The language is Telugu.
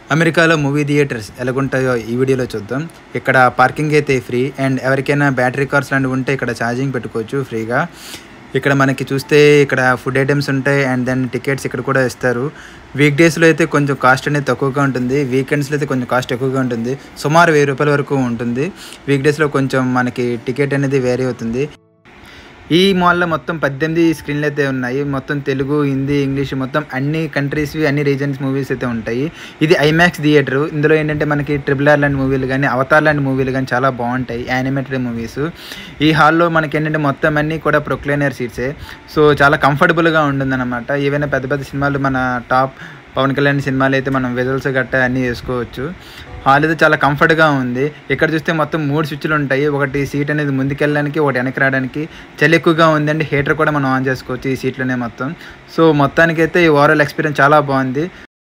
అమెరికాలో మూవీ థియేటర్స్ ఎలాగుంటాయో ఈ వీడియోలో చూద్దాం ఇక్కడ పార్కింగ్ అయితే ఫ్రీ అండ్ ఎవరికైనా బ్యాటరీ కార్స్ లాంటివి ఉంటే ఇక్కడ ఛార్జింగ్ పెట్టుకోవచ్చు ఫ్రీగా ఇక్కడ మనకి చూస్తే ఇక్కడ ఫుడ్ ఐటమ్స్ ఉంటాయి అండ్ దెన్ టికెట్స్ ఇక్కడ కూడా ఇస్తారు వీక్ డేస్లో అయితే కొంచెం కాస్ట్ అనేది తక్కువగా ఉంటుంది వీకెండ్స్లో అయితే కొంచెం కాస్ట్ ఎక్కువగా ఉంటుంది సుమారు వెయ్యి రూపాయల వరకు ఉంటుంది వీక్ డేస్లో కొంచెం మనకి టికెట్ అనేది వేరీ అవుతుంది ఈ మాల్లో మొత్తం పద్దెనిమిది స్క్రీన్లు అయితే ఉన్నాయి మొత్తం తెలుగు హిందీ ఇంగ్లీష్ మొత్తం అన్ని కంట్రీస్వి అన్ని రీజన్స్ మూవీస్ అయితే ఉంటాయి ఇది ఐమాక్స్ థియేటర్ ఇందులో ఏంటంటే మనకి ట్రిపుల్ ఆర్ లాంటి మూవీలు కానీ అవతార్ లాంటి మూవీలు కానీ చాలా బాగుంటాయి యానిమేటెడ్ మూవీస్ ఈ హాల్లో మనకి ఏంటంటే మొత్తం అన్నీ కూడా ప్రొక్లైనర్ సీట్సే సో చాలా కంఫర్టబుల్గా ఉంటుందన్నమాట ఏవైనా పెద్ద పెద్ద సినిమాలు మన టాప్ పవన్ కళ్యాణ్ సినిమాలు అయితే మనం విజువల్స్ గట్ట అన్నీ వేసుకోవచ్చు హాల్ అయితే చాలా కంఫర్ట్గా ఉంది ఇక్కడ చూస్తే మొత్తం మూడు స్విచ్లు ఉంటాయి ఒకటి సీట్ అనేది ముందుకెళ్ళడానికి ఒకటి వెనక్కి రావడానికి చలి ఎక్కువగా ఉందండి హీటర్ కూడా మనం ఆన్ చేసుకోవచ్చు ఈ సీట్లోనే మొత్తం సో మొత్తానికైతే ఈ ఓవరాల్ ఎక్స్పీరియన్స్ చాలా బాగుంది